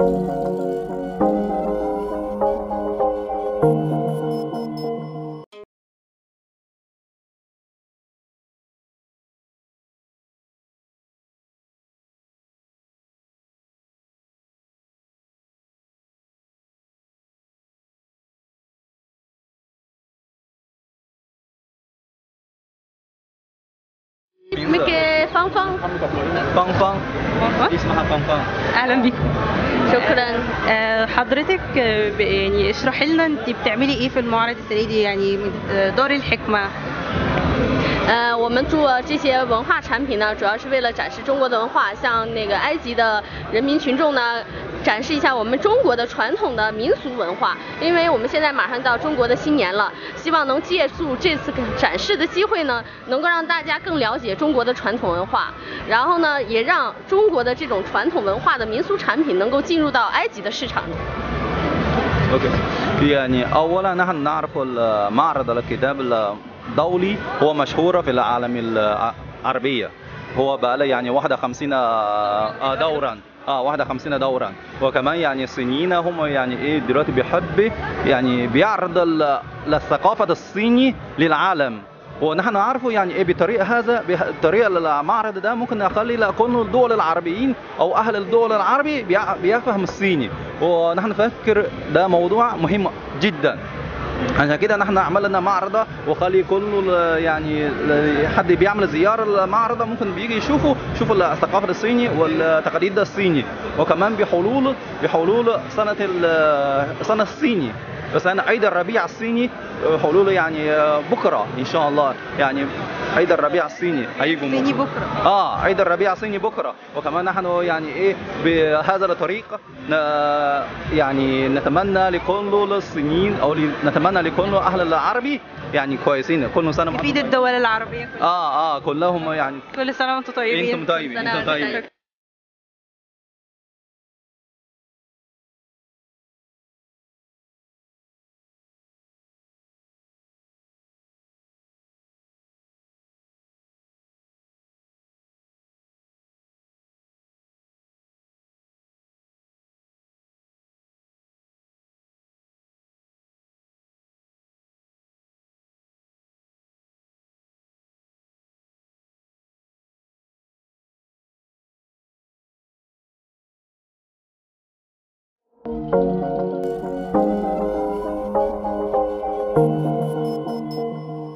اسمك فانفان فانفان اسمها فانفان اهلا بيكم شكرا آه، حضرتك آه، ب- يعني اشرحي لنا انت بتعملي ايه في المعرض السنه دي يعني آه، دار الحكمه 呃，我们做这些文化产品呢，主要是为了展示中国的文化，向那个埃及的人民群众呢，展示一下我们中国的传统的民俗文化。因为我们现在马上到中国的新年了，希望能借助这次展示的机会呢，能够让大家更了解中国的传统文化，然后呢，也让中国的这种传统文化的民俗产品能够进入到埃及的市场。 اوكي يعني اولا نحن نعرف معرض الكتاب الدولي هو مشهور في العالم العربيه هو بقى له يعني 51 آه، دورا اه 51 دورا وكمان يعني الصينيين هم يعني ايه دلوقتي بيحب يعني بيعرض ال- الثقافه الصيني للعالم ونحن نعرفه يعني ايه بطريقه هذا بطريقه المعرض ده ممكن نخلي لكل الدول العربيين او اهل الدول العربي بيع- بيفهم الصيني ونحن نفكر ده موضوع مهم جدا عشان كده نحن عملنا معرضة وخلي كل يعني حد بيعمل زيارة المعرضة ممكن بيجي يشوفوا يشوفوا الثقافة الصيني والتقاليد الصيني وكمان بحلول بحلول سنة ال- سنة الصيني بس انا عيد الربيع الصيني حلوله يعني بكره ان شاء الله يعني عيد الربيع الصيني هيجوا صيني بكره اه عيد الربيع الصيني بكره وكمان نحن يعني ايه بهذا الطريق ن- يعني نتمنى لكل الصينيين او نتمنى لكل اهل العربي يعني كويسين كل سنه يفيد الدول العربيه كلها. اه اه كلهم يعني كل سنه وانتم طيبين انتم طيبين سنة انتم طيبين طيبة. Thank